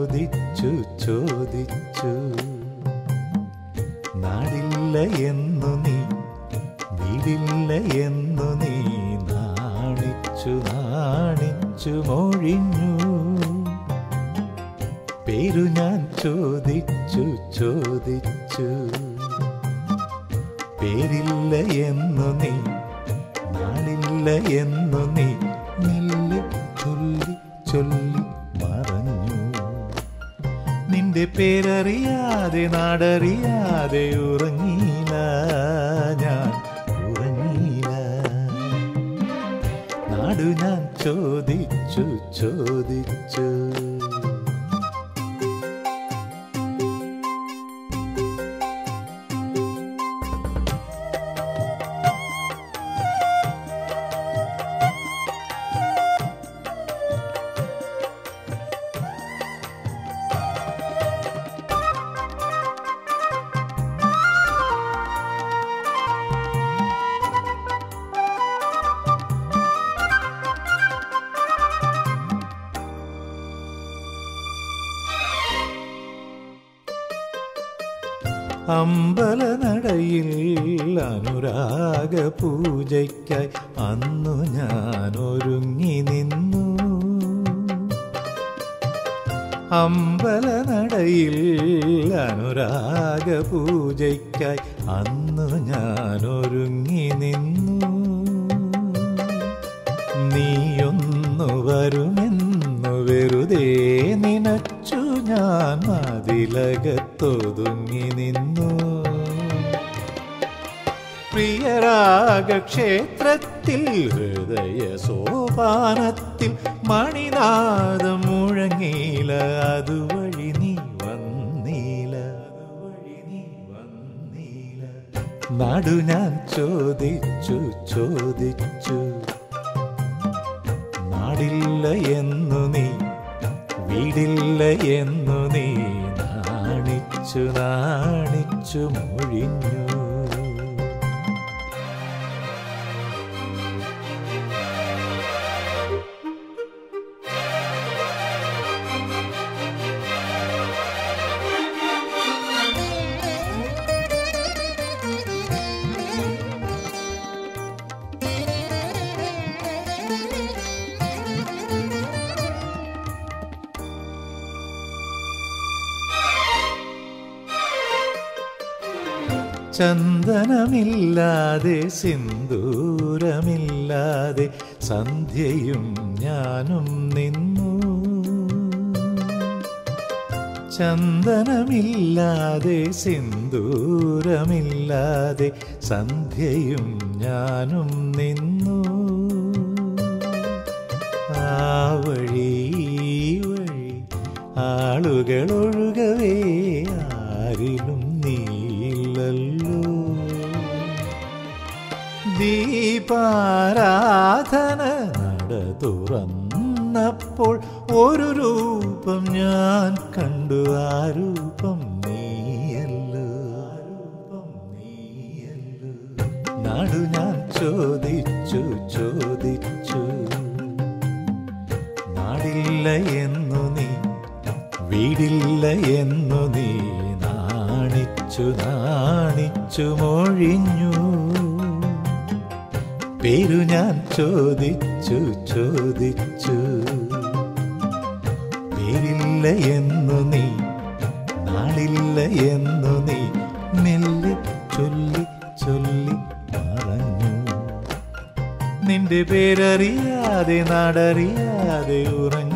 ചോദിച്ചു ചോദിച്ചു നാടില്ല എന്നു നീ വീടില്ല എന്നു നീ നാണിച്ചു നാണിച്ചു മൊഴിഞ്ഞു പേരു ഞാൻ ചോദിച്ചു ചോദിച്ചു പേരില്ല എന്നു നീ നാളില്ല എന്നു നീ മെല്ലെ ചൊല്ലി ചൊല്ലി മറഞ്ഞു നിന്റെ പേരറിയാതെ നാടറിയാതെ ഉറങ്ങിയില്ല ഞാൻ ഉറങ്ങിയില്ല നാടു ഞാൻ ചോദിച്ചു ചോദിച്ചു അമ്പലനടയിൽ അനുരാഗ പൂജയ്ക്കായി അന്നു ഞാൻ ഒരുങ്ങി നിന്നു അമ്പലനടയിൽ അനുരാഗ പൂജയ്ക്കായി അന്നു ഞാൻ ഒരുങ്ങി നിന്നു നീയൊന്നു വരുമെന്നു വെറുതെ നിനച്ചു ഞാൻ മതിലകത്തൊതുങ്ങി നിന്നു പ്രിയരാഗക്ഷേത്രത്തിൽ ഹൃദയ സോപാനത്തിൽ മണിനാദം മുഴങ്ങിയില്ല അതുവഴി നീ വന്നീല അതുവഴി നീ വന്നീല നാടു ഞാൻ ചോദിച്ചു ചോദിച്ചു നാടില്ല എന്നു നീ വീടില്ല എന്നു നീ നാണിച്ചു നാണിച്ചു മൊഴിഞ്ഞു ചന്ദനമില്ലാതെ സിന്ദൂരമില്ലാതെ സന്ധ്യയും ഞാനും നിന്നു ചന്ദനമില്ലാതെ സിന്ദൂരമില്ലാതെ സന്ധ്യയും ഞാനും നിന്നു ആ വഴി ഈ വഴി ആളുകളൊഴുകവേ ആരിലും നീയില്ലല്ലോ ദീപാരാധന നട തുറന്നപ്പോൾ ഒരു രൂപം ഞാൻ കണ്ടു ആ രൂപം നീയല്ലോ ആ രൂപം നീയല്ലോ നാടു ഞാൻ ചോദിച്ചു ചോദിച്ചു നാടില്ല എന്നു നീ വീടില്ല എന്നു നീ നാണിച്ചു നാണിച്ചു മൊഴിഞ്ഞു പേരു ഞാൻ ചോദിച്ചു ചോദിച്ചു പേരില്ല എന്നു നീ നാളില്ല എന്നു നീ മെല്ലെ ചൊല്ലി ചൊല്ലി പറഞ്ഞു നിന്റെ പേരറിയാതെ നാടറിയാതെ ഉറങ്ങി